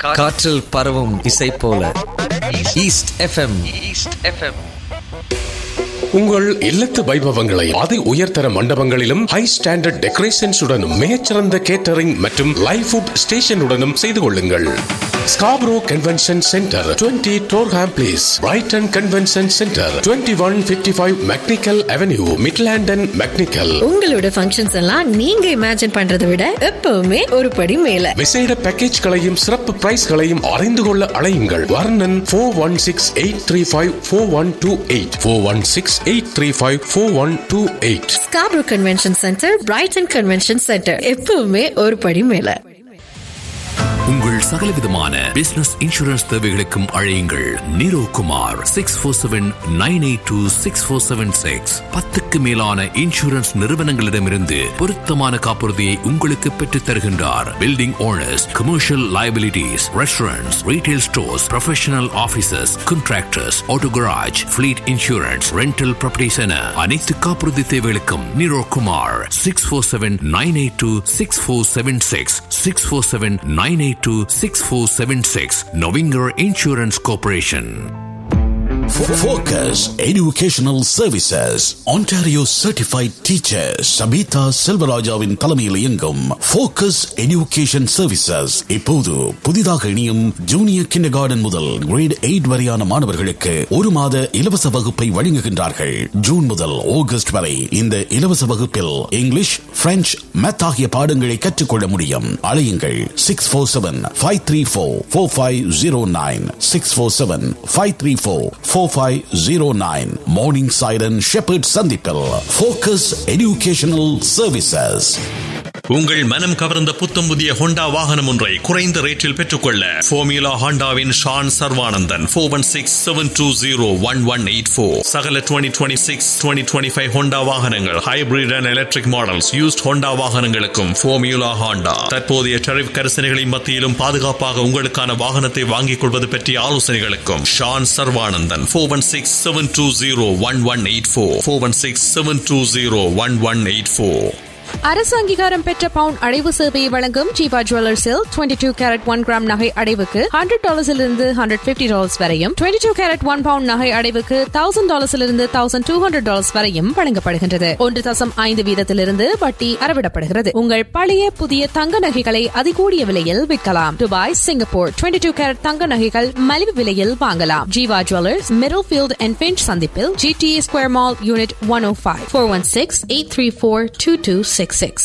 காற்றில் பரவும் இசை போல ஈஸ்ட் எஃப்எம் ஈஸ்ட் எஃப்எம் உங்கள் இல்லத்து வைபவங்களை அதி உயர்தர மண்டபங்களிலும் ஹை ஸ்டாண்டர்ட் டெக்கரேஷன்ஸுடனும் மிகச்சிறந்த கேட்டரிங் மற்றும் லைவ் ஃபுட் ஸ்டேஷனுடனும் செய்து கொள்ளுங்கள் Scarborough convention centre 20 Durham place Brighton convention centre 2155 one fifty five McNicoll avenue மிட்லாண்டன் மெக்னிக்கல் உங்களோட ஃபங்க்ஷன்ஸ் எல்லாம் நீங்க இமேஜின் பண்றதை விட எப்பவுமே ஒரு படி மேல விசேட பேக்கேஜ்களையும் சிறப்பு பிரைஸ்களையும் அறிந்து கொள்ள அழையுங்கள் Varnan four one six eight three five four one two eight four one six eight three five four one two eight Scarborough convention centre Brighton convention centre எப்பவுமே ஒரு படி மேல உங்கள் சகலவிதமான பிசினஸ் இன்சூரன்ஸ் தேவைகளுக்கும் அழையுங்கள் Niro Kumar six four seven nine eight two six four seven six பத்துக்கு மேலான இன்சூரன்ஸ் நிறுவனங்களிடமிருந்து பொருத்தமான காப்புறுதியை உங்களுக்கு பெற்றுத் தருகின்றார் building owners commercial liabilities restaurants retail stores professional offices contractors auto garage fleet insurance rental properties என அனைத்து காப்புறுதி தேவைகளுக்கும் Niro Kumar six four seven nine eight two six four seven six six four seven nine eight two six four seven six நொவிங்கர் insurance corporation Focus Educational Services Ontario Certified Teacher Sabita செல்வராஜாவின் தலைமையில் இயங்கும் Focus Education Services இப்போது புதிதாக இணையும் junior kindergarten grade eight வரையான மாணவர்களுக்கு ஒரு மாத இலவச வகுப்பை வழங்குகின்றார்கள் ஜூன் முதல் ஆகஸ்ட் வரை இந்த இலவச வகுப்பில் இங்கிலீஷ் பிரெஞ்சு மேத் ஆகிய பாடங்களை கற்றுக்கொள்ள முடியும் அழையுங்கள் six four seven five three four four five zero nine six four seven five three four four five zero nine மார்னிங் சைரன் ஷெப்பர்ட் சந்திப்பில் ஃபோக்கஸ் எஜுகேஷனல் சர்வீசஸ் உங்கள் மனம் கவர்ந்த புத்தம் புதிய ஹோண்டா வாகனம் ஒன்றை குறைந்த ரேட்டில் பெற்றுக்கொள்ள ஃபோமியூலா ஹாண்டாவின் Shan Sarvananthan four one six seven two zero one one eight four சகல twenty twenty six twenty twenty five Honda வாகனங்கள் hybrid and electric models used Honda வாகனங்களுக்கும் ஃபோமியூலா ஹாண்டா தற்போதைய டரிஃப் கரிசனைகளின் மத்தியிலும் பாதுகாப்பாக உங்களுக்கான வாகனத்தை வாங்கிக் கொள்வது பற்றிய ஆலோசனைகளுக்கும் Shan Sarvananthan four one six seven two zero one one eight four four one six seven two zero one one eight four அரசு அங்கீகாரம் பெற்ற பவுன் அடைவு சேவையை வழங்கும் ஜீவா ஜுவல்லர்ஸில் twenty two carat one gram நகை அடைவுக்கு ஹண்ட்ரட் டாலர்ஸிலிருந்து ஹண்ட்ரட் பிப்டி டாலர்ஸ் வரையும் twenty two carat one pound நகை அடைவுக்கு தௌசண்ட் டாலர்ஸிலிருந்து தௌசண்ட் டூ ஹண்ட்ரட் டாலர்ஸ் வரையும் வழங்கப்படுகின்றது ஒன்று தசம் ஐந்து வீதத்திலிருந்து வட்டி அறவிடப்படுகிறது உங்கள் பழைய புதிய தங்க நகைகளை அதிகூடிய விலையில் விற்கலாம் Dubai Singapore twenty two carat தங்க நகைகள் மலிவு விலையில் வாங்கலாம் Jeeva jewellers Middlefield and Finch சந்திப்பில் GTA square mall unit one O five four one six eight three four two two six six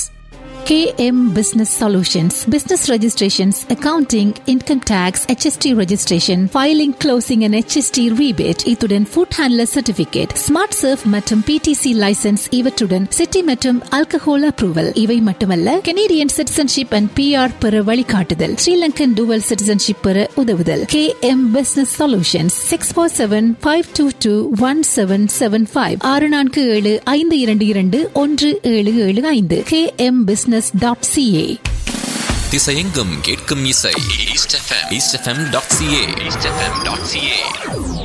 KM Business Solutions, business registrations, accounting, income tax, HST registration, filing, closing and HST rebate, இத்துடன் food handler certificate, smart surf மற்றும் PTC license இவற்றுடன் city மற்றும் alcohol approval இவை மட்டுமல்ல Canadian citizenship and PR பெற வழிகாட்டுதல் Sri Lankan dual citizenship பெற உதவுதல் KM Business Solutions six four seven five two two one seven seven five ஆறு நான்கு ஏழு ஐந்து இரண்டு இரண்டு ஒன்று ஏழு ஏழு ஐந்து KM Business டாட் சிஏ திசையெங்கும் கேட்கும் இசை East FM East FM dot CA East FM dot CA